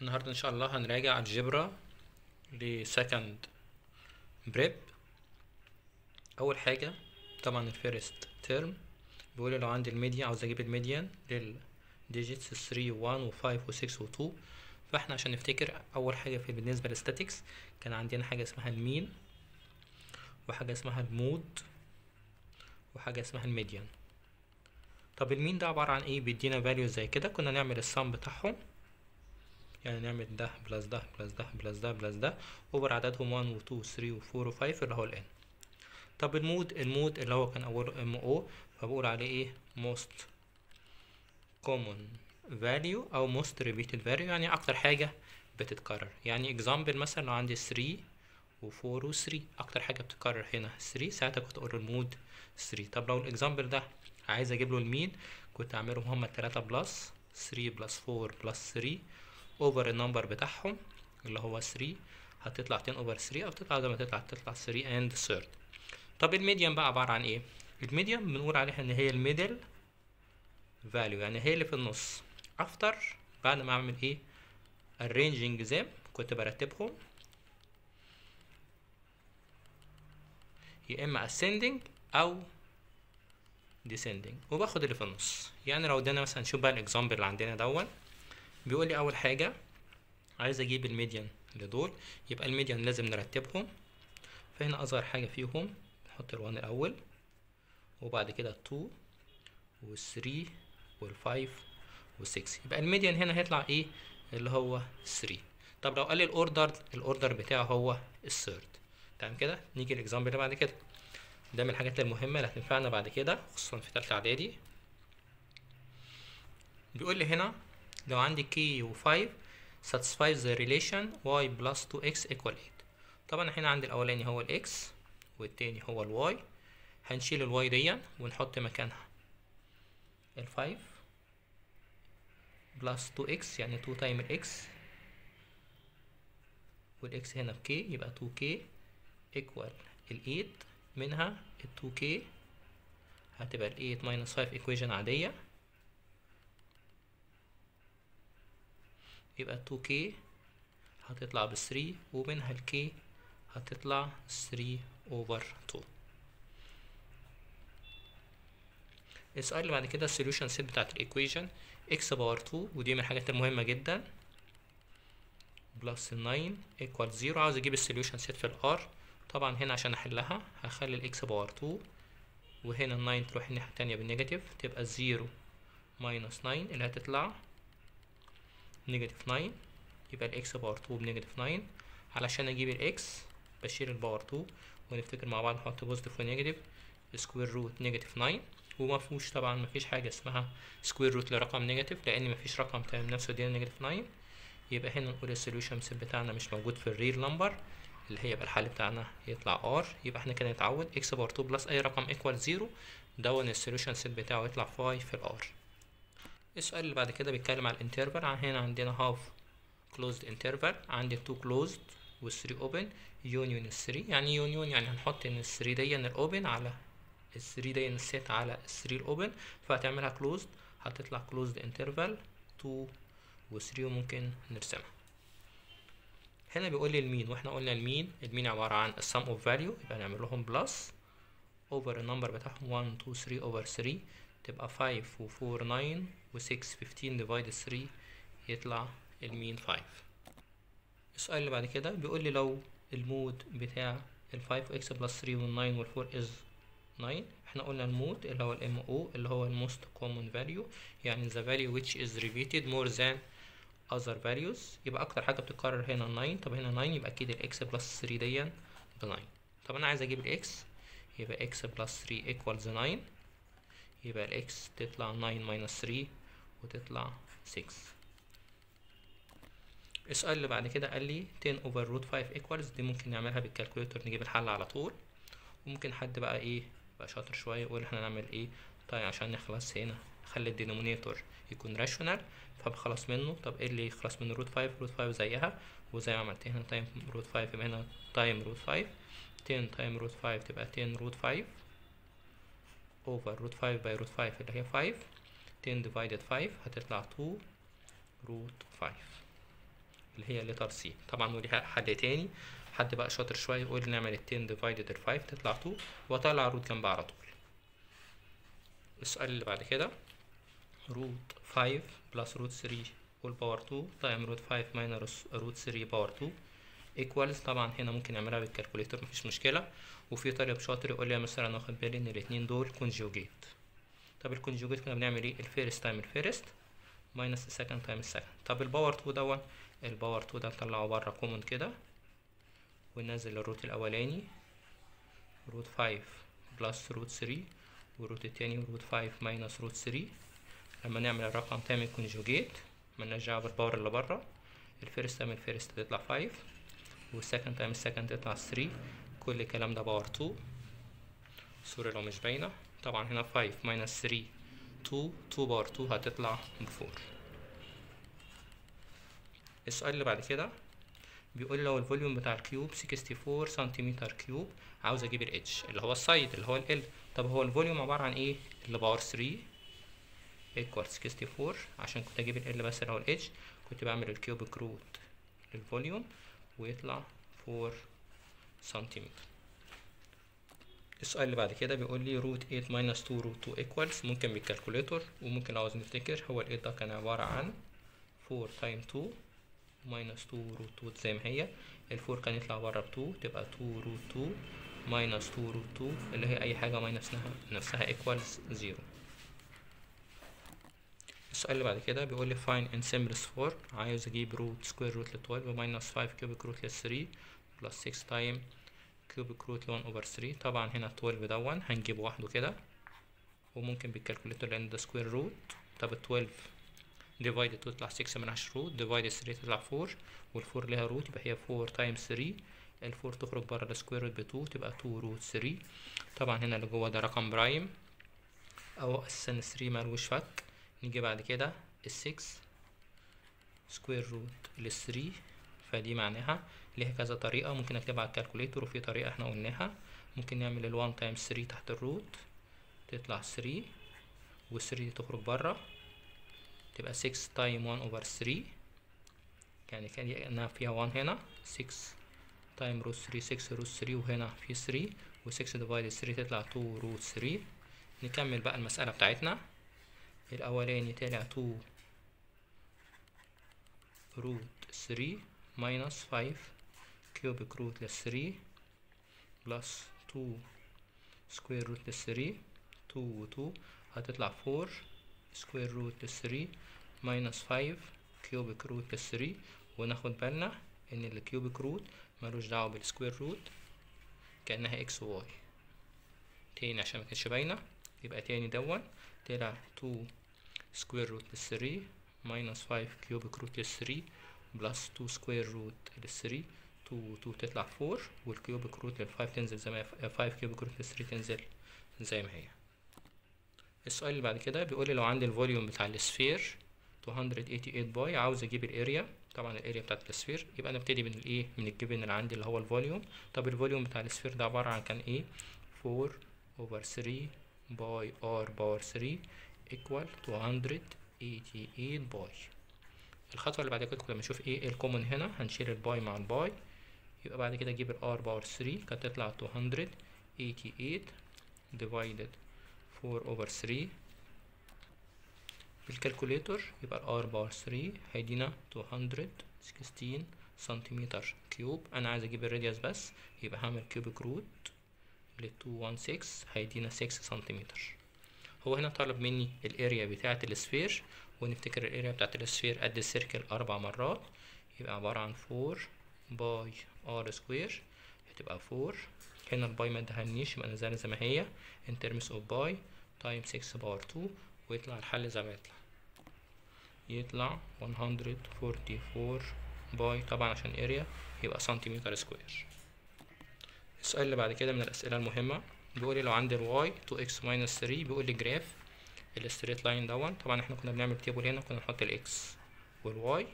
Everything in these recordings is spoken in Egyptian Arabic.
النهاردة إن شاء الله هنراجع الجبرا لسكند بريب أول حاجة طبعا الفيرست تيرم بيقول لو عندي الميديان عاوز أجيب الميديان للديجيتس 3 و 1 و 5 و 6 و 2 فاحنا عشان نفتكر أول حاجة في بالنسبة للستاتيكس كان عندنا حاجة اسمها المين وحاجة اسمها المود وحاجة اسمها الميديان طب المين ده عبارة عن ايه بيدينا فاليو زي كده كنا نعمل السم بتاعهم يعني نعمل ده بلس ده بلس ده بلس ده بلس ده اوفر عددهم 1 و 2 و 3 و 4 و 5 اللي هو الان طب المود المود اللي هو كان اوله ام او فبقول عليه ايه most common value او most repeated value يعني اكتر حاجة بتتكرر يعني example مثلا لو عندي 3 و 4 و 3 اكتر حاجة بتتكرر هنا 3 ساعتها كنت اقول المود 3 طب لو الاكزامبل ده عايز اجيب له المين كنت اعملهم هما التلاتة بلس 3 بلس 4 بلس 3 اوفر النمبر بتاعهم اللي هو 3 هتطلع 10 اوفر 3 او تطلع زي ما تطلع تطلع 3 اند ثيرد طب الميديان بقى عبارة عن ايه الميديان بنقول عليها ان هي الميدل فاليو يعني هي اللي في النص افتر بعد ما اعمل ايه arranging them كنت برتبهم يا اما ascending او descending وباخد اللي في النص يعني لو ادانا مثلا نشوف بقى الاكزامبل اللي عندنا دون بيقول لي اول حاجه عايز اجيب الميديان لدول يبقى الميديان لازم نرتبهم فهنا اصغر حاجه فيهم نحط الوان الاول وبعد كده التو والثري والفايف والسكس يبقى الميديان هنا هيطلع ايه اللي هو 3 طب لو قال لي الاوردر الاوردر بتاعه هو الثيرد تمام كده نيجي الاكزامبل اللي بعد كده ده من الحاجات المهمه اللي هتنفعنا بعد كده خصوصا في تالتة اعدادي بيقول لي هنا لو عندي k و 5 satisfies the relation y plus 2x equal 8 طبعا هنا عندي الاولاني هو ال x والتاني هو ال y هنشيل ال y دي ونحط مكانها ال 5 بلس 2x يعني 2 تايم ال x وال x هنا ب k يبقى 2k equal ال 8 منها ال 2k هتبقى ال 8 minus 5 equation عادية يبقى 2k هتطلع ب 3 ومنها ال k هتطلع 3 over 2 السؤال اللي بعد كده السوليوشن سيت بتاعت الايكويشن x باور 2 ودي من الحاجات المهمة جدا بلس 9 equal 0 عاوز اجيب السوليوشن سيت في الار طبعا هنا عشان احلها هخلي الاكس باور 2 وهنا ال 9 تروح الناحية التانية بالنيجاتيف تبقى 0 ماينس 9 اللي هتطلع نيجاتيف 9 يبقى الاكس باور 2 بنيجاتيف 9 علشان اجيب الاكس بشيل الباور 2 ونفتكر مع بعض نحط بوزيتيف ونيجاتيف سكوير روت نيجاتيف 9 وما فيهوش طبعا ما فيش حاجه اسمها سكوير روت لرقم نيجاتيف لان ما فيش رقم تمام نفسه يدينا نيجاتيف 9 يبقى هنا نقول السوليوشن سيت بتاعنا مش موجود في الريل نمبر اللي هي يبقى الحل بتاعنا يطلع ار يبقى احنا كده نتعود اكس باور 2 بلس اي رقم ايكوال 0 دون السوليوشن سيت بتاعه يطلع 5 في الار السؤال اللي بعد كده بيتكلم على الانترفال هنا عندنا هاف closed interval عندي 2 closed و 3 open union 3 يعني union يعني هنحط ان ال 3 دي الاوبن على ال 3 دي السيت على ال 3 الاوبن فهتعملها closed هتطلع closed interval 2 و 3 وممكن نرسمها هنا بيقول لي المين واحنا قلنا المين المين عبارة عن السم اوف فاليو يبقى نعمل لهم بلس اوفر النمبر بتاعهم 1 2 3 اوفر 3 تبقى 5 و 4 9 و 6 15 ديفايد 3 يطلع المين 5 السؤال اللي بعد كده بيقول لي لو المود بتاع ال 5 و x بلس 3 وال 9 وال 4 is 9 احنا قلنا المود اللي هو الام او اللي هو الموست كومن فاليو يعني the value which is repeated more than other values يبقى اكتر حاجه بتتكرر هنا 9 طب هنا 9 يبقى اكيد الاكس بلس 3 دي ب 9 طب انا عايز اجيب الاكس يبقى x بلس 3 equals 9 يبقى الاكس تطلع 9 minus 3 وتطلع 6 السؤال اللي بعد كده قال لي 10 over root 5 equals دي ممكن نعملها بالكالكوليتر نجيب الحل على طول وممكن حد بقى ايه بقى شاطر شويه يقول احنا نعمل ايه طيب عشان نخلص هنا نخلي الدينومينيتور يكون راشونال فبخلص منه طب ايه اللي يخلص منه روت 5 روت 5 زيها وزي ما عملت هنا تايم روت 5 يبقى هنا تايم روت 5 10 تايم روت 5 تبقى 10 روت 5 over root 5 by root 5 اللي هي 5 10 divided 5 هتطلع 2 root 5 اللي هي لتر سي طبعا وليها حل تاني حد بقى شاطر شويه يقول نعمل ال 10 ديفايدد ال 5 تطلع 2 واطلع روت جنبها على طول السؤال اللي بعد كده روت 5 بلس روت 3 والباور 2 تايم روت 5 ماينس روت 3 باور 2 ايكوالز طبعا هنا ممكن نعملها بالكالكوليتر مفيش مشكله وفي طالب شاطر يقول لي مثلا انا واخد بالي ان الاتنين دول كونجوجيت طب الكونجوجيت كنا بنعمل ايه الفيرست تايم الفيرست ماينس السكند تايم السكند طب الباور 2 دون الباور 2 ده نطلعه بره كومن كده وننزل الروت الاولاني روت 5 بلس روت 3 والروت التاني روت 5 ماينس روت 3 لما نعمل الرقم تعمل كونجوجيت ملناش دعوه بالباور اللي بره الفيرست تايم الفيرست تطلع 5 والسكند تايم السكند تطلع 3 كل الكلام ده باور 2 سوري لو مش باينه طبعا هنا 5 ماينس 3 2 2 باور 2 هتطلع ب 4 السؤال اللي بعد كده بيقول لو الفوليوم بتاع الكيوب 64 سنتيمتر كيوب عاوز اجيب الاتش اللي هو السايد اللي هو ال طب هو الفوليوم عباره عن ايه اللي باور 3 ايكوال 64 عشان كنت اجيب ال بس اللي هو الاتش كنت بعمل الكيوبيك روت للفوليوم ويطلع 4 سنتيمتر السؤال اللي بعد كده بيقول لي روت 8 ماينس 2 روت 2 ايكوالز ممكن بالكالكوليتور وممكن عاوز نفتكر هو ال 8 ده كان عبارة عن 4 تايم 2 ماينس 2 روت 2 زي ما هي ال 4 كان يطلع بره ب 2 تبقى 2 روت 2 ماينس 2 روت 2 اللي هي أي حاجة ماينس نفسها ايكوالز 0 السؤال اللي بعد كده بيقول لي find in simplest form عايز اجيب روت سكوير روت ل 12 ماينس 5 كيوبيك روت ل 3 بلس 6 تايم كيوبيك روت ل 1 اوفر 3 طبعا هنا 12 دون هنجيب وحده كده وممكن بالكالكوليتر لان ده سكوير روت طب 12 ديفايد تطلع 6 من 10 روت ديفايد 3 تطلع 4 وال4 ليها روت يبقى هي 4 تايمز 3 ال4 تخرج بره السكوير روت ب 2 تبقى 2 روت 3 طبعا هنا اللي جوه ده رقم برايم او اساسا 3 ملوش فك نيجي بعد كده السكس سكوير روت للثري فدي معناها ليها كذا طريقة ممكن اكتبها على الكالكوليتر وفي طريقة احنا قلناها ممكن نعمل الوان تايمز ثري تحت الروت تطلع ثري والثري دي تخرج برا تبقى سكس تايم وان اوفر ثري يعني كأنها فيها وان هنا سكس تايم روت ثري سكس روت ثري وهنا في ثري وسكس ديفايد ثري تطلع تو روت ثري نكمل بقى المسألة بتاعتنا الأولاني طلع 2 روت 3 minus 5 cubic root لل 3 plus 2 square root لل 3 2 و 2 هتطلع 4 square root لل 3 minus 5 cubic root لل 3 وناخد بالنا ان الكيوبيك روت ملوش دعوة بالسكوير روت كأنها اكس وواي تاني عشان مكانتش باينة يبقى تاني دون طلع 2 سكوير روت لل 3 minus 5 كيوبيك روت لل 3 بلس 2 سكوير روت لل 3 2 و 2 تطلع 4 والكيوبيك روت لل 5 تنزل زي ما هي 5 كيوبيك روت لل 3 تنزل زي ما هي السؤال اللي بعد كده بيقول لي لو عندي الفوليوم بتاع السفير 288 باي عاوز اجيب الاريا طبعا الاريا بتاعت السفير يبقى نبتدي من الايه من الجبن اللي عندي اللي هو الفوليوم طب الفوليوم بتاع السفير ده عباره عن كان ايه 4 over 3 باي ار باور 3 equal 288 باي الخطوة اللي بعد كده كنا بنشوف ايه الكومن هنا هنشيل الباي مع الباي يبقى بعد كده اجيب الار باور 3 كانت تطلع 288 divided 4 over 3 بالكالكوليتر يبقى الار باور 3 هيدينا 216 سنتيمتر كيوب انا عايز اجيب الراديوس بس يبقى هعمل كيوبيك روت ل 216 هيدينا 6 سنتيمتر هو هنا طالب مني الاريا بتاعة السفير ونفتكر الاريا بتاعة السفير قد السيركل اربع مرات يبقى عبارة عن 4 باي ار سكوير هتبقى 4 هنا الباي ما ادهنيش يبقى نزلها زي ما هي in terms of باي تايم 6 باور 2 ويطلع الحل زي ما يطلع يطلع 144 باي طبعا عشان اريا يبقى سنتيمتر سكوير السؤال اللي بعد كده من الأسئلة المهمة بيقول لي لو عندي الواي 2x minus 3 بيقول لي جراف الستريت لاين دون طبعا احنا كنا بنعمل تيبل هنا كنا نحط الاكس والواي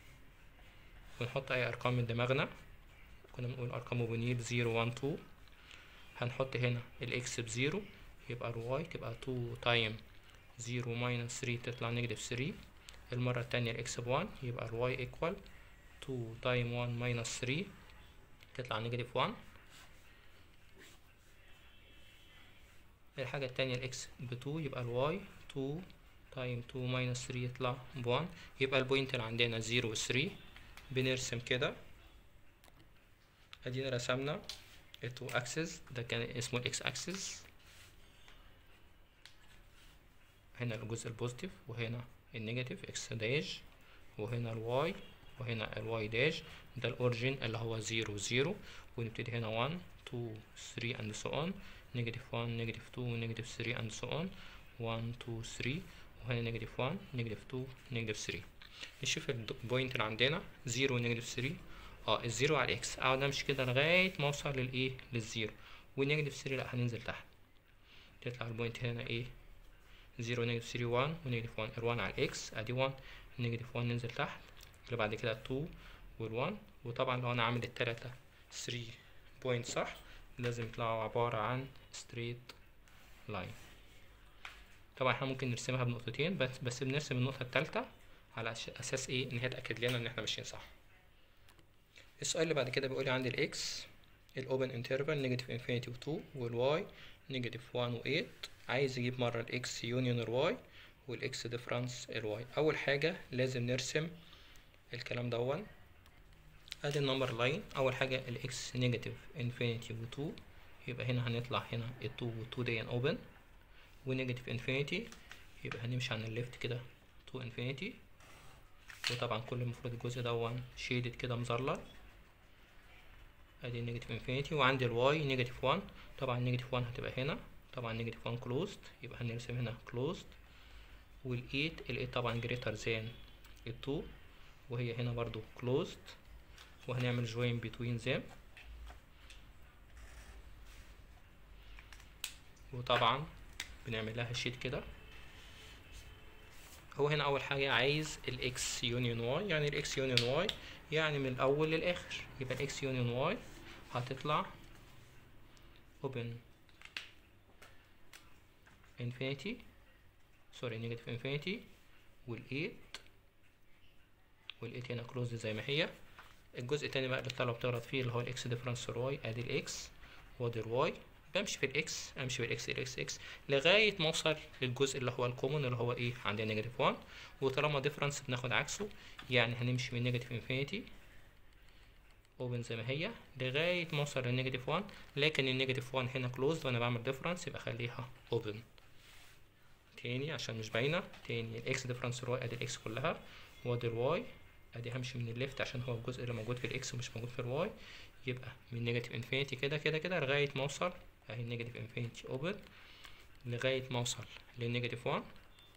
ونحط اي ارقام من دماغنا كنا بنقول ارقام مبنية بزيرو وان تو هنحط هنا الاكس بزيرو يبقى الواي تبقى 2 تايم زيرو ماينس 3 تطلع نيجاتيف 3 المرة التانية الاكس بوان يبقى الواي ايكوال 2 تايم 1 ماينس 3 تطلع نيجاتيف 1 الحاجة التانية الاكس ب 2 يبقى الواي 2 تايم 2 ماينس 3 يطلع ب 1 يبقى البوينت اللي عندنا 0 و 3 بنرسم كده ادينا رسمنا التو اكسس ده كان اسمه الاكس اكسس هنا الجزء البوزيتيف وهنا النيجاتيف اكس داش وهنا الواي وهنا الواي داش ده الاوريجين اللي هو 0 0 ونبتدي هنا 1 2 3 and so on نيجاتيف 1 نيجاتيف 2 نيجاتيف 3 and so on 1 2 3 وهنا نيجاتيف 1 نيجاتيف 2 نيجاتيف 3 نشوف البوينت اللي عندنا 0 ونيجاتيف 3 اه الزيرو على الاكس اقعد امشي كده لغايه ما اوصل للايه للزيرو والنيجاتيف 3 لا هننزل تحت تطلع البوينت هنا ايه 0 نيجاتيف 3 1 ونيجاتيف 1 ال1 على الاكس ادي 1 نيجاتيف 1 ننزل تحت اللي بعد كده 2 وال1 وطبعا لو انا عامل التلاتة 3 بوينت صح لازم يطلعوا عبارة عن straight line طبعا احنا ممكن نرسمها بنقطتين بس بس بنرسم النقطة التالتة على اساس ايه ان هي تأكد لنا ان احنا ماشيين صح السؤال اللي بعد كده بيقول لي عندي الاكس الاوبن انترفال نيجاتيف انفينيتي و2 والواي نيجاتيف 1 و8 عايز يجيب مرة الاكس يونيون الواي والاكس ديفرنس الواي اول حاجة لازم نرسم الكلام دون ادي النمبر لاين اول حاجة الاكس نيجاتيف انفينيتي و2 يبقى هنا هنطلع هنا ال2 و2 دي اوبن ونيجاتيف انفينيتي يبقى هنمشي عن الليفت كده تو انفينيتي وطبعا كل المفروض الجزء دون شيدد كده مظلل ادي النيجاتيف انفينيتي وعندي الواي نيجاتيف 1 طبعا نيجاتيف 1 هتبقى هنا طبعا نيجاتيف 1 كلوزد يبقى هنرسم هنا كلوزد والايت الايت طبعا جريتر ذان التو وهي هنا برضو كلوزد وهنعمل جوين بتوين them وطبعا بنعمل لها شيت كده هو هنا اول حاجه عايز الاكس يونيون واي يعني الاكس يونيون واي يعني من الاول للاخر يبقى الاكس يونيون واي هتطلع اوبن انفينيتي سوري نيجاتيف انفينيتي والايت والايت هنا كلوز زي ما هي الجزء التاني بقى اللي الطلبه بتغلط فيه اللي هو الاكس ديفرنس الواي ادي الاكس وادي الواي بمشي في الاكس امشي في الاكس الاكس اكس لغايه ما اوصل للجزء اللي هو الكومون اللي هو ايه عندنا نيجاتيف 1 وطالما ديفرنس بناخد عكسه يعني هنمشي من نيجاتيف انفينيتي اوبن زي ما هي لغايه ما اوصل للنيجاتيف 1 لكن النيجاتيف 1 هنا كلوزد وانا بعمل ديفرنس يبقى خليها اوبن تاني عشان مش باينه تاني الاكس ديفرنس الواي ادي الاكس كلها وادي الواي ادي همشي من الليفت عشان هو الجزء اللي موجود في الاكس ومش موجود في الواي يبقى من نيجاتيف انفينيتي كده كده كده لغايه ما اوصل اهي نيجاتيف انفينيتي اوبن لغايه ما اوصل للنيجاتيف 1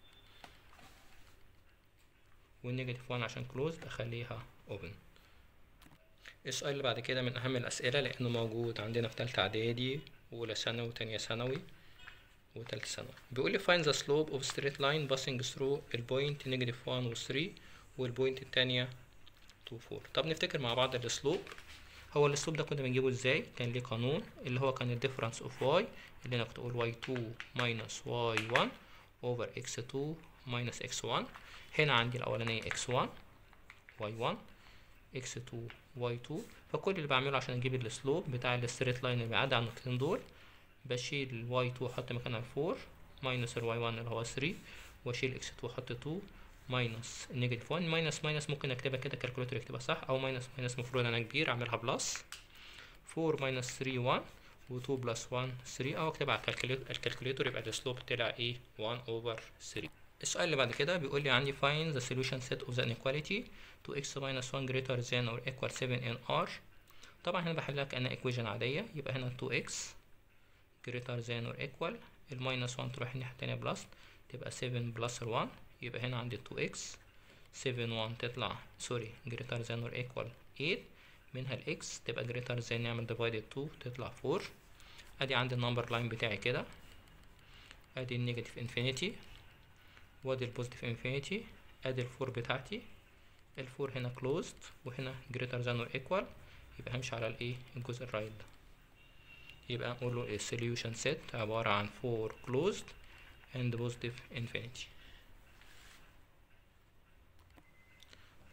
والنيجاتيف 1 عشان كلوزد اخليها اوبن السؤال اللي بعد كده من اهم الاسئله لانه موجود عندنا في تالتة اعدادي واولى ثانوي وتانية ثانوي وتالتة ثانوي بيقول لي find the slope of straight line passing through البوينت نيجاتيف 1 و 3 والبوينت التانية 2 4 طب نفتكر مع بعض السلوب هو الاسلوب ده كنا بنجيبه ازاي كان ليه قانون اللي هو كان الديفرنس اوف واي اللي انا كنت اقول y2 minus y1 over x2 minus x1 هنا عندي الاولانيه x1 y1 x2 y2 فكل اللي بعمله عشان اجيب السلوب بتاع الستريت لاين اللي بيعدي على النقطتين دول بشيل ال y2 احط مكانها 4 minus ال y1 اللي هو 3 واشيل x2 احط 2 ماينس نيجاتيف 1 ماينس ماينس ممكن اكتبها كده كالكوليتر يكتبها صح او ماينس ماينس المفروض انا كبير اعملها بلس 4 ماينس 3 1 و2 بلس 1 3 او اكتبها على الكالكوليتر يبقى السلوب طلع ايه 1 اوفر 3 السؤال اللي بعد كده بيقول لي عندي find the solution set of the inequality to x minus 1 greater than or equal 7 in r طبعا هنا بحلها كأنها equation عادية يبقى هنا 2x greater than or equal الماينس 1 تروح الناحية التانية بلس تبقى 7 بلس 1 يبقى هنا عندي 2x 7 1 تطلع سوري greater than or equal 8 منها ال x تبقى greater than نعمل divided 2 تطلع 4 ادي عندي النمبر لاين بتاعي كده ادي النيجاتيف انفينيتي وادي البوزيتيف انفينيتي ادي الفور بتاعتي الفور هنا closed وهنا greater than or equal يبقى همشي على الايه الجزء الرايت ده يبقى نقول له السوليوشن سيت عبارة عن 4 closed and positive infinity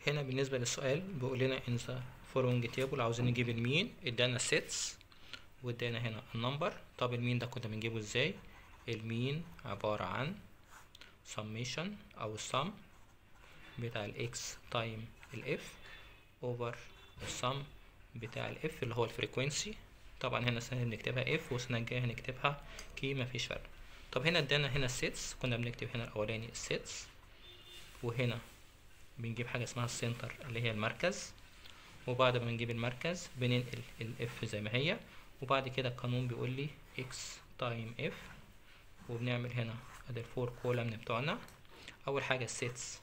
هنا بالنسبة للسؤال بيقول لنا in the following table عاوزين نجيب المين ادانا sets وادانا هنا النمبر طب المين ده كنا بنجيبه ازاي المين عبارة عن summation او السم بتاع الاكس تايم الاف اوفر السم بتاع الاف اللي هو الفريكوينسي طبعا هنا سنة بنكتبها اف والسنة الجاية هنكتبها كي مفيش فرق طب هنا ادانا هنا السيتس كنا بنكتب هنا الاولاني السيتس وهنا بنجيب حاجة اسمها السنتر اللي هي المركز وبعد ما نجيب المركز بننقل الاف زي ما هي وبعد كده القانون بيقول لي اكس تايم اف وبنعمل هنا ادي الفور كولم بتوعنا اول حاجة السيتس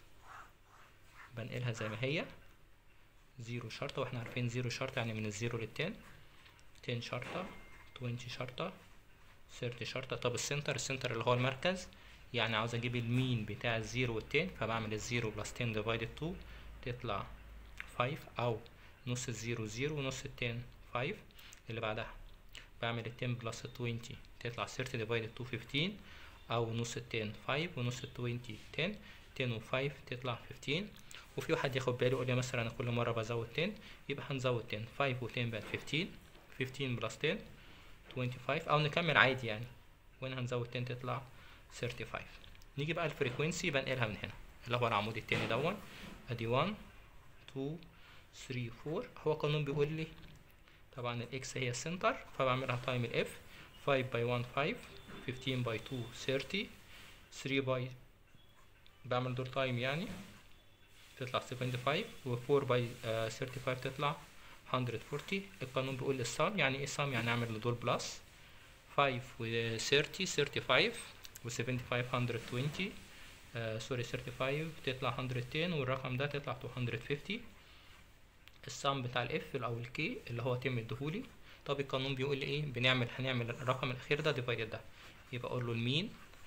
بنقلها زي ما هي زيرو شرطة واحنا عارفين زيرو شرطة يعني من الزيرو للتين تين شرطة توينتي شرطة ثيرتي شرطة طب السنتر السنتر اللي هو المركز يعني عاوز اجيب المين بتاع الزيرو والتين فبعمل الزيرو بلس تين ديفايدد تو تطلع فايف او نص الزيرو زيرو ونص التين فايف اللي بعدها بعمل التين بلس التوينتي تطلع ثيرتي ديفايدد تو فيفتين او نص التين فايف ونص التوينتي تين تين وفايف تطلع فيفتين وفي واحد ياخد باله يقول لي مثلا انا كل مره بزود 10 يبقى هنزود 10 5 و10 بقت 15 15 بلس 10 25 او نكمل عادي يعني وهنا هنزود 10 تطلع 35 نيجي بقى الفريكوينسي بنقلها من هنا اللي هو العمود التاني دون ادي 1 2 3 4 هو قانون بيقول لي طبعا الاكس هي السنتر فبعملها تايم الاف 5 باي 1 5 15 باي 2 30 3 باي بعمل دول تايم يعني تطلع 75 و 4 باي 35 تطلع 140 القانون بيقول السام يعني ايه سام يعني اعمل لدول بلس 5 و 30 35 و 75 120 آه سوري 35 تطلع 110 والرقم ده تطلع 250 السام بتاع الاف او الكي اللي هو تم اديهولي طب القانون بيقول لي ايه بنعمل هنعمل الرقم الاخير ده ديفايدد ده يبقى اقول له المين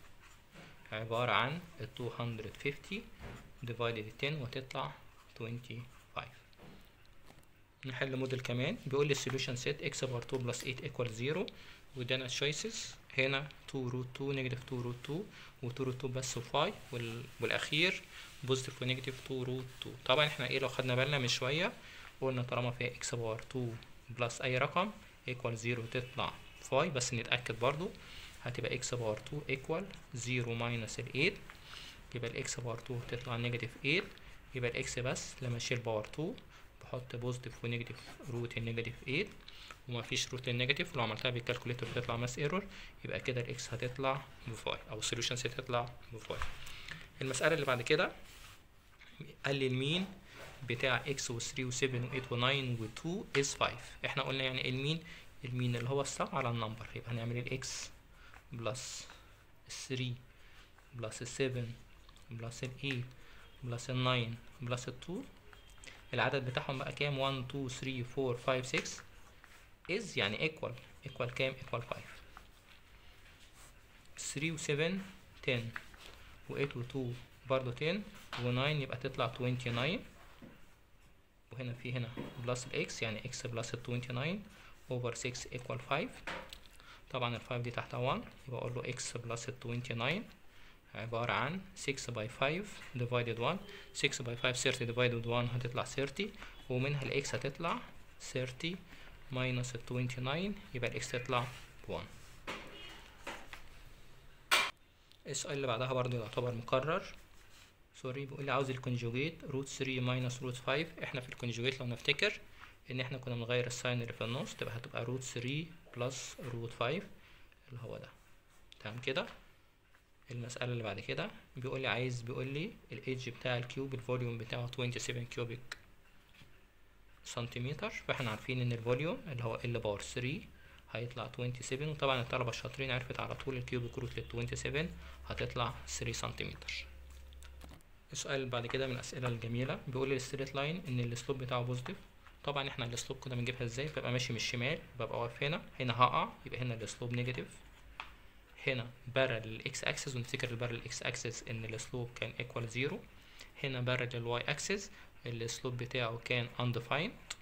عبارة عن ال 250 divided 10 وتطلع 25 نحل موديل كمان بيقول لي solution set x بار 2 plus 8 equal 0 وادانا choices هنا 2 root 2 negative 2 root 2 و 2 root 2 بس وفاي وال... والاخير positive و negative 2 root 2 طبعا احنا ايه لو خدنا بالنا من شويه قلنا طالما فيها x بار 2 بلس اي رقم equal 0 تطلع فاي بس نتاكد برضو هتبقى x بار 2 equal 0 minus ال 8 يبقى الاكس باور 2 تطلع نيجاتيف 8 يبقى الاكس بس لما اشيل باور 2 بحط بوزيتيف ونيجاتيف روت النيجاتيف 8 ومفيش روت النيجاتيف لو عملتها بالكالكوليتر بتطلع ماس ايرور يبقى كده الاكس هتطلع بفاي او السوليوشن سيت هتطلع بفاي المسألة اللي بعد كده قال لي المين بتاع x و 3 و 7 و 8 و 9 و 2 is 5 احنا قلنا يعني المين المين اللي هو السم على النمبر يبقى هنعمل الاكس بلس 3 بلس 7 بلس ال 8 بلس ال 9 بلس ال 2 العدد بتاعهم بقى كام 1 2 3 4 5 6 is يعني equal equal كام equal 5 3 و 7 10 و 8 و 2 برضه 10 و 9 يبقى تطلع 29 وهنا في هنا بلس الاكس يعني x بلس ال 29 over 6 equal 5 طبعا ال 5 دي تحتها 1 يبقى اقول له x بلس ال 29 عبارة عن 6 باي 5 divided 1 6 باي 5 30 divided 1 هتطلع 30 ومنها الاكس هتطلع 30 minus ال 29 يبقى الاكس تطلع 1 السؤال اللي بعدها برضه يعتبر مكرر سوري بيقول لي عاوز الكونجوجيت روت 3 ماينس روت 5 احنا في الكونجوجيت لو نفتكر ان احنا كنا بنغير الساين اللي في النص تبقى هتبقى روت 3 بلس روت 5 اللي هو ده تمام كده المسألة اللي بعد كده بيقول لي عايز بيقول لي الايدج بتاع الكيوب الفوليوم بتاعه 27 كيوبيك سنتيمتر فاحنا عارفين ان الفوليوم اللي هو ال باور 3 هيطلع 27 وطبعا الطلبة الشاطرين عرفت على طول الكيوبيك روت لل 27 هتطلع 3 سنتيمتر السؤال اللي بعد كده من الأسئلة الجميلة بيقول لي الستريت لاين ان السلوب بتاعه بوزيتيف طبعا احنا السلوب كنا بنجيبها ازاي ببقى ماشي من الشمال ببقى واقف هنا هنا هقع يبقى هنا السلوب نيجاتيف هنا بارل الاكس اكسس ونفتكر البارل الاكس اكسس ان السلوب كان ايكوال زيرو هنا بارل الواي اكسس السلوب بتاعه كان undefined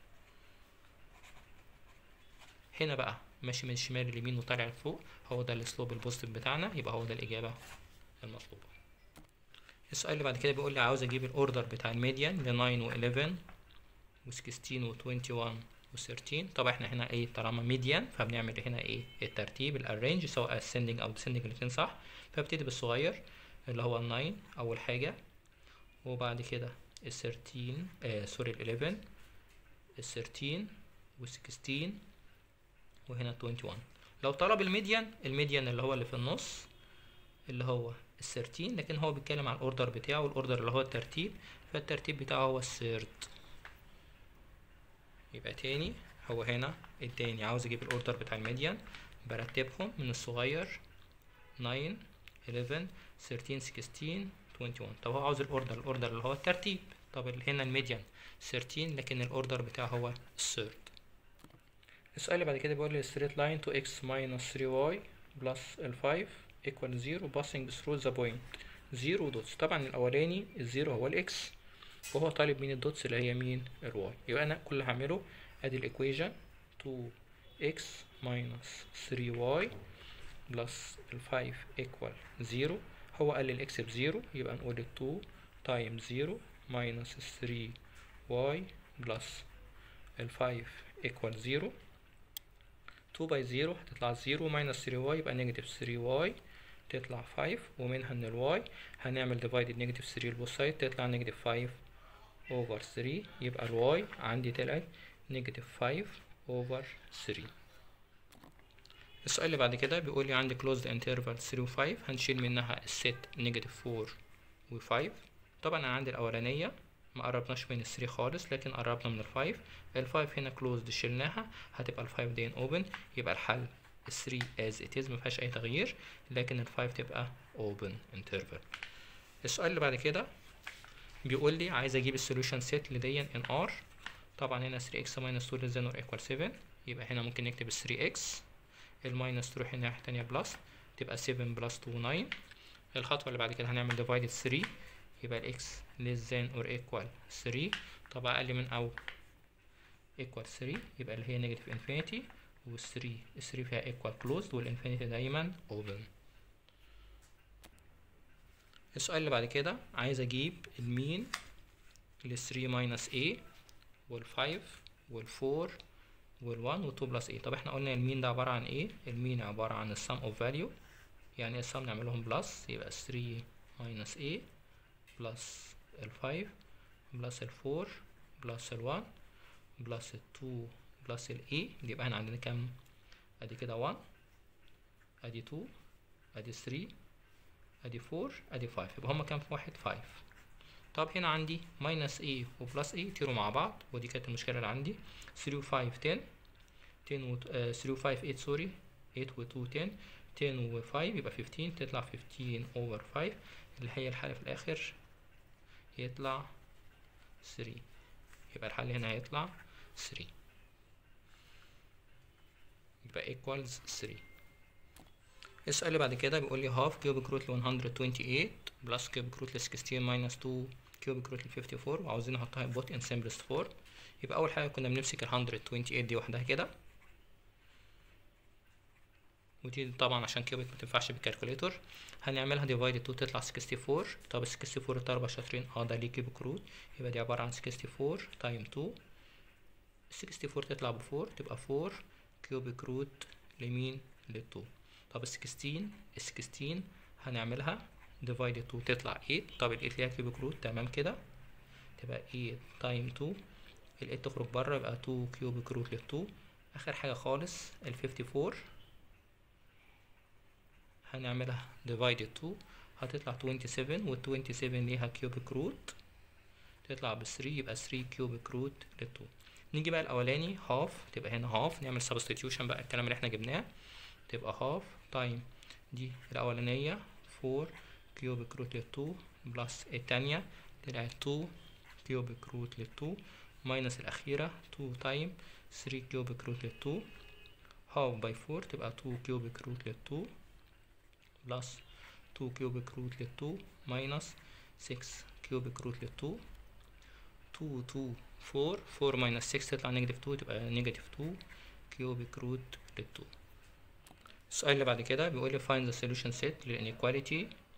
هنا بقى ماشي من الشمال لليمين وطالع لفوق هو ده السلوب البوزيتيف بتاعنا يبقى هو ده الاجابه المطلوبه السؤال اللي بعد كده بيقول لي عاوز اجيب الاوردر بتاع الميديان ل 9 و 11 و 16 و 21 و 13 طبعا احنا هنا ايه طالما ميديان فبنعمل هنا ايه الترتيب الارينج سواء ascending او descending الاتنين صح فابتدي بالصغير اللي هو ال 9 اول حاجة وبعد كده ال 13 آه سوري ال 11 ال 13 و 16 وهنا 21 لو طلب الميديان الميديان اللي هو اللي في النص اللي هو ال 13 لكن هو بيتكلم عن الاوردر بتاعه والاوردر اللي هو الترتيب فالترتيب بتاعه هو الثيرد يبقى تاني هو هنا التاني عاوز اجيب الاوردر بتاع الميديان برتبهم من الصغير 9 11 13 16 21 طب هو عاوز الاوردر الاوردر اللي هو الترتيب طب اللي هنا الميديان 13 لكن الاوردر بتاعه هو الثيرد السؤال اللي بعد كده بيقول لي straight line to x minus 3y plus ال 5 equal 0 passing through the point 0 دوتس طبعا الاولاني الزيرو هو الاكس وهو طالب مين الدوتس اللي هي مين الواي يبقى انا كل اللي هعمله ادي الايكويشن 2x minus 3y plus ال 5 equal 0 هو قال لي الاكس بزيرو يبقى نقول ال 2 times 0 minus 3y plus ال 5 equal 0 2 باي 0 هتطلع 0 minus 3y يبقى نيجاتيف 3y تطلع 5 ومنها ان الواي هنعمل ديفايدد نيجاتيف 3 لبوث سايد تطلع نيجاتيف 5 اوفر 3 يبقى الواي عندي طلعت نيجاتيف 5 اوفر 3 السؤال اللي بعد كده بيقول لي عندي closed interval 3 و 5 هنشيل منها الست نيجاتيف 4 و 5 طبعا انا عندي الاولانيه ما قربناش من ال 3 خالص لكن قربنا من ال 5 ال 5 هنا closed شلناها هتبقى ال 5 دي open يبقى الحل ال 3 as it is مفيهاش اي تغيير لكن ال 5 تبقى open interval السؤال اللي بعد كده بيقول لي عايز اجيب السوليوشن سيت لدي ان ار طبعا هنا 3x minus 2 less than or equal 7 يبقى هنا ممكن نكتب ال 3x الماينس تروح الناحية التانية بلس تبقى 7 بلس 2 9 الخطوة اللي بعد كده هنعمل divided 3 يبقى ال x less than or equal 3 طبعا أقل من أو equal 3 يبقى اللي هي negative infinity وال 3 ال 3 فيها equal closed والinfinity دايما open السؤال اللي بعد كده عايز أجيب المين لل 3 minus a وال 5 وال 4 وال 1 وال 2 بلس a طب احنا قلنا المين ده عبارة عن ايه المين عبارة عن السم اوف فاليو يعني السم نعملهم بلس يبقى 3 minus a بلس ال 5 بلس ال 4 بلس ال 1 بلس ال 2 بلس ال a يبقى احنا عندنا كام ادي كده 1 ادي 2 ادي 3 ادي 4 ادي 5 يبقى هما كام في واحد 5 طب هنا عندي ماينس a وبلس a يطيروا مع بعض ودي كانت المشكلة اللي عندي 3 و 5 10 10 و 3 و 5 8 سوري 8 و 2 10 10 و 5 يبقى 15 تطلع 15 over 5 اللي هي الحل في الآخر يطلع 3 يبقى الحل هنا هيطلع 3 يبقى equals 3 السؤال اللي بعد كده بيقول لي half cubic root ل 128 plus cubic root ل 16 minus 2 cubic root ل 54 وعاوزين نحطها both in simplest form يبقى أول حاجة كنا بنمسك ال 128 دي وحدها كده ودي طبعا عشان كيوبيك متنفعش بالكالكوليتور هنعملها ديفايد 2 تطلع 64 طب ال 64 الطلبة شاطرين اه ده ليه كيوبيك روت يبقى دي عبارة عن 64 تايم 2 ال 64 تطلع ب 4 تبقى 4 كيوبيك روت لمين لل 2 طب ال 16 ال 16 هنعملها ديفايد 2 تطلع 8 طب ال 8 ليها كيوبيك روت تمام كده تبقى 8 تايم 2 ال 8 تخرج بره يبقى 2 كيوبيك روت لل 2 اخر حاجة خالص ال 54 هنعملها divided 2 هتطلع 27 وال 27 ليها كيوبيك روت تطلع ب 3 يبقى 3 كيوبيك روت لل 2 نيجي بقى الاولاني هاف تبقى هنا هاف نعمل substitution بقى الكلام اللي احنا جبناه تبقى هاف تايم دي الاولانيه 4 كيوبيك روت لل 2 بلس التانية طلعت 2 كيوبيك روت لل 2 ماينس الاخيره 2 تايم 3 كيوبيك روت لل 2 هاف باي 4 تبقى 2 كيوبيك روت لل 2 بلس 2 كيوبيك روت لل 2 ماينس 6 كيوبيك روت لل 2 2 2 4 4 ماينس 6 تطلع نيجاتيف 2 تبقى نيجاتيف 2 كيوبيك روت لل 2 السؤال اللي بعد كده بيقول لي find the solution set للانيكواليتي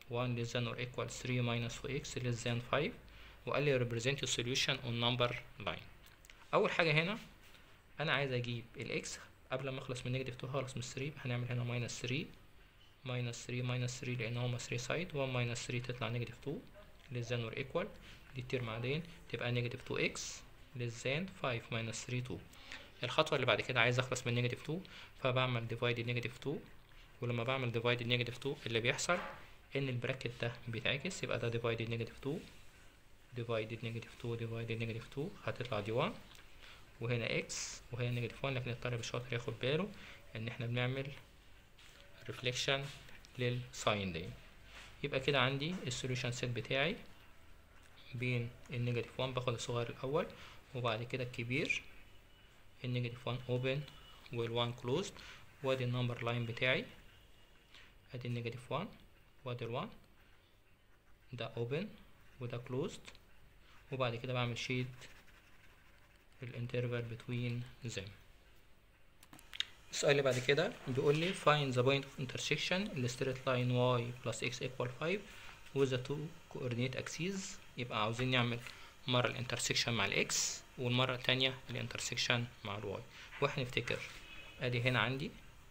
1 less than or equal 3 minus 2x less than 5 وقال لي represent your solution on number line اول حاجه هنا انا عايز اجيب الاكس قبل ما اخلص من نيجاتيف 2 خالص من 3 هنعمل هنا ماينس 3 ماينس 3 ماينس 3 لان هما 3 سايد 1 ماينس 3 تطلع نيجاتيف 2 less than or equal دي الترم بعدين تبقى نيجاتيف 2x less than 5 ماينس 3 2 الخطوه اللي بعد كده عايز اخلص من نيجاتيف 2 فبعمل ديفايد نيجاتيف 2 ولما بعمل ديفايد نيجاتيف 2 اللي بيحصل ان البراكت ده بيتعكس يبقى ده ديفايد نيجاتيف 2 ديفايد نيجاتيف 2 ديفايد نيجاتيف 2 هتطلع دي 1 وهنا اكس وهنا نيجاتيف 1 لكن الطالب الشاطر ياخد باله ان احنا بنعمل ريفليكشن للساين دي يبقى كده عندي السوليوشن سيت بتاعي بين النيجاتيف 1 باخد الصغير الاول وبعد كده الكبير النيجاتيف 1 اوبن وال1 كلوزد وادي النمبر لاين بتاعي ادي النيجاتيف 1 وادي ال1 ده اوبن وده كلوزد وبعد كده بعمل شيد الانترفال بتوين them السؤال اللي بعد كده بيقول لي find the point of intersection ال straight line y plus x equal 5 with the two coordinate axes يبقى عاوزين نعمل مرة الانترسكشن مع الاكس والمرة التانية الانترسكشن مع الواي واحنا نفتكر ادي هنا عندي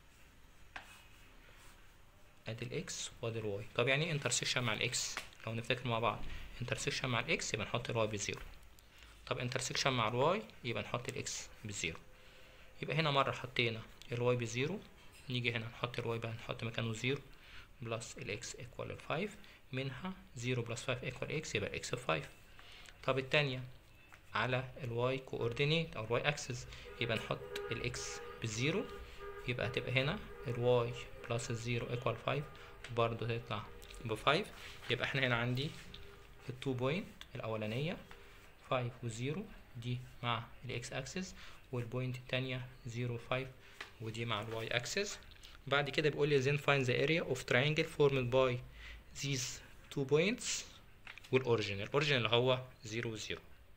ادي الاكس وادي الواي طب يعني ايه انترسكشن مع الاكس لو نفتكر مع بعض انترسكشن مع الاكس يبقى نحط الواي بزيرو طب انترسكشن مع الواي يبقى نحط الاكس بزيرو يبقى هنا مرة حطينا الواي بزيرو نيجي هنا نحط الواي بقى نحط مكانه زيرو بلس الاكس ايكوال الفايف منها زيرو بلس فايف ايكوال اكس يبقى الاكس بفايف طب التانية على الواي كوردينيت او الواي اكسس يبقى نحط الاكس بزيرو يبقى هتبقى هنا الواي بلس الزيرو ايكوال فايف برضه تطلع بفايف يبقى احنا هنا عندي التو بوينت الاولانية فايف وزيرو دي مع الاكس اكسس والبوينت التانية زيرو فايف ودي مع الواي اكسس بعد كده بيقول لي then find the area of triangle formed by these two points والاوريجين الاوريجين اللي هو زيرو وزيرو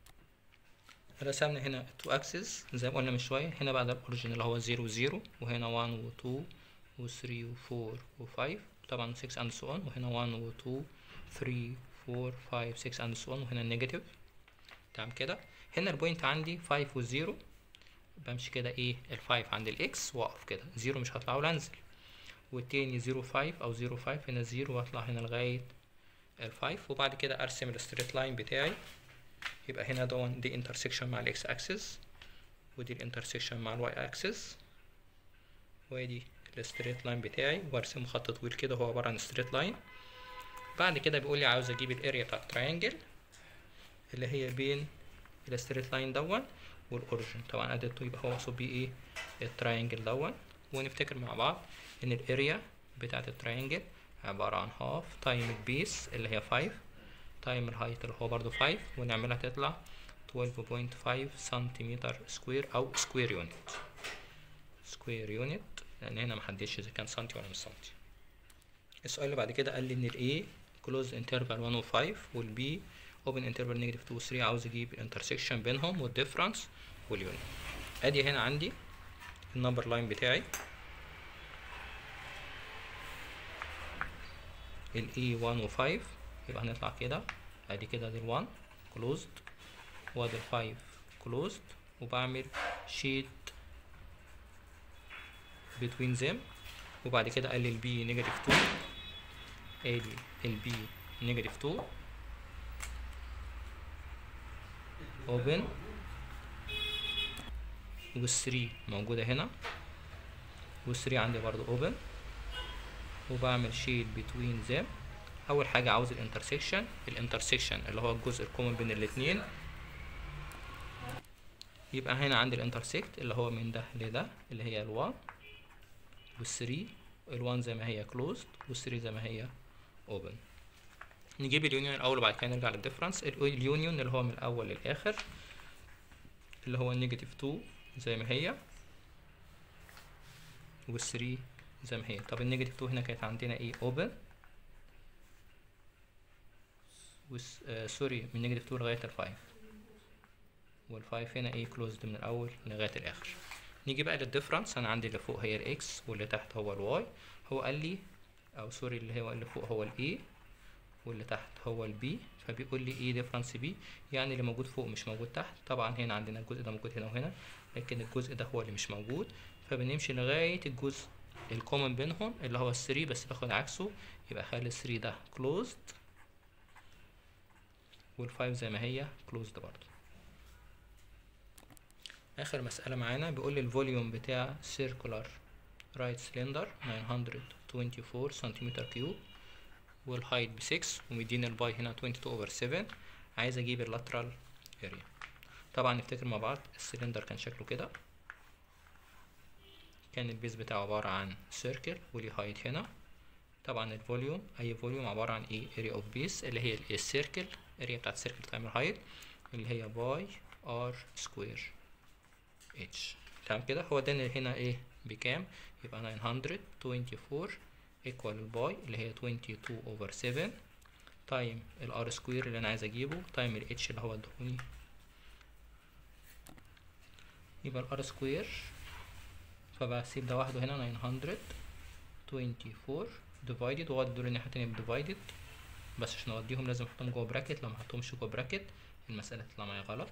رسمنا هنا التو اكسس زي ما قلنا من شويه هنا بقى ده الاوريجين اللي هو زيرو وزيرو وهنا 1 و 2 و 3 و 4 و 5 طبعا 6 اند سو اون وهنا 1 و 2 3 4 5 6 اند سو اون وهنا النيجاتيف تمام كده هنا البوينت عندي 5 و 0 بمشي كده ايه الفايف عند الاكس واقف كده زيرو مش هطلع ولا انزل والتاني زيرو فايف او زيرو فايف هنا زيرو واطلع هنا لغاية الفايف وبعد كده ارسم الستريت لاين بتاعي يبقى هنا دون دي انترسكشن مع الاكس اكسس ودي الانترسكشن مع الواي اكسس وادي الستريت لاين بتاعي وارسمه خط طويل كده هو عبارة عن ستريت لاين بعد كده بيقول لي عاوز اجيب الاريا بتاع التراينجل اللي هي بين الستريت لاين دون والاوريجن طبعا ادي يبقى هو مقصود بيه ايه التراينجل دون ونفتكر مع بعض ان الاريا بتاعت التراينجل عبارة عن هاف تايم البيس اللي هي 5 تايم الهايت اللي هو برضو 5 ونعملها تطلع 12.5 سنتيمتر سكوير او سكوير يونت سكوير يونت لان هنا محددش اذا كان سنتي ولا مش سنتي السؤال اللي بعد كده قال لي ان الاي كلوز انترفال 1 و 5 والبي اوبن انترفال نيجاتيف 2 و 3 عاوز اجيب الانترسكشن بينهم والديفرنس واليونت ادي هنا عندي النمبر لاين بتاعي ال E 1 و 5 يبقى هنطلع كده ادي كده دي ال 1 closed وادي ال 5 closed وبعمل sheet between them وبعد كده قال لي ال B negative 2 ادي ال B negative 2 open وال 3 موجودة هنا وال 3 عندي برضو open وبعمل شيل between them اول حاجة عاوز الانترسكشن الانترسكشن اللي هو الجزء الكومن بين الاتنين يبقى هنا عندي الانترسكت اللي هو من ده لده اللي هي ال1 وال3 ال1 زي ما هي closed وال3 زي ما هي open نجيب اليونيون الاول وبعد كده نرجع للديفرنس اليونيون اللي هو من الاول للاخر اللي هو النيجاتيف 2 زي ما هي وال3 زي ما هي طب النيجاتيف 2 هنا كانت عندنا ايه اوبن وس... آه سوري من نيجاتيف 2 لغايه ال5 وال5 هنا ايه كلوزد من الاول لغايه الاخر نيجي بقى للديفرنس انا عندي اللي فوق هي الاكس واللي تحت هو الواي هو قال لي او سوري اللي هو اللي فوق هو الاي واللي تحت هو البي فبيقول لي ايه ديفرنس بي يعني اللي موجود فوق مش موجود تحت طبعا هنا عندنا الجزء ده موجود هنا وهنا لكن الجزء ده هو اللي مش موجود فبنمشي لغاية الجزء الكومن بينهم اللي هو الثري بس باخد عكسه يبقى خلي الثري ده closed والفايف زي ما هي closed برضه اخر مسألة معانا بيقول لي الفوليوم بتاع circular right cylinder 924 سنتيمتر كيوب والهايت ب 6 ومديني الباي هنا 22 over 7 عايز اجيب اللاترال اريا طبعا نفتكر مع بعض السلندر كان شكله كده كان البيز بتاعه عبارة عن سيركل وليه هايت هنا طبعا الفوليوم اي فوليوم عبارة عن ايه اريا اوف بيس اللي هي السيركل اريا بتاعت السيركل تعمل هايت اللي هي باي ار سكوير اتش تمام كده هو ده هنا ايه بكام يبقى 924 ايكوال الباي اللي هي 22 اوفر 7 تايم الار سكوير اللي انا عايز اجيبه تايم الاتش اللي هو ادهوني يبقى الار سكوير فبسيب ده وحده هنا 924 ديفايدد واودي دول الناحية التانية بديفايدد بس عشان اوديهم لازم احطهم جوه براكت لو محطهمش جوه براكت المسألة تطلع معايا غلط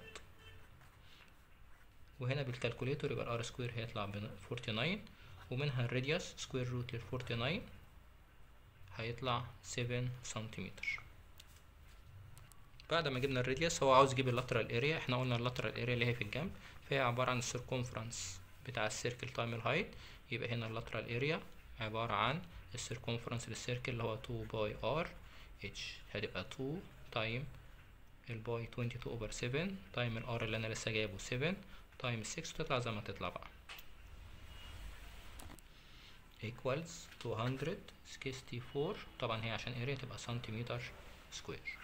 وهنا بالكالكوليتور يبقى الار سكوير هيطلع ب 49 ومنها الراديوس سكوير روت لل 49 هيطلع 7 سنتيمتر بعد ما جبنا الراديوس هو عاوز يجيب اللاترال اريا احنا قلنا اللاترال اريا اللي هي في الجنب فهي عبارة عن السيركونفرنس بتاع السيركل تايم الهايت يبقى هنا اللاترال اريا عبارة عن السيركونفرنس للسيركل اللي هو 2 باي ار اتش هتبقى 2 تايم الباي 22 اوفر 7 تايم الار اللي انا لسه جايبه 7 تايم 6 وتطلع زي ما تطلع بقى equals 264 طبعا هي عشان اريا تبقى سنتيمتر سكوير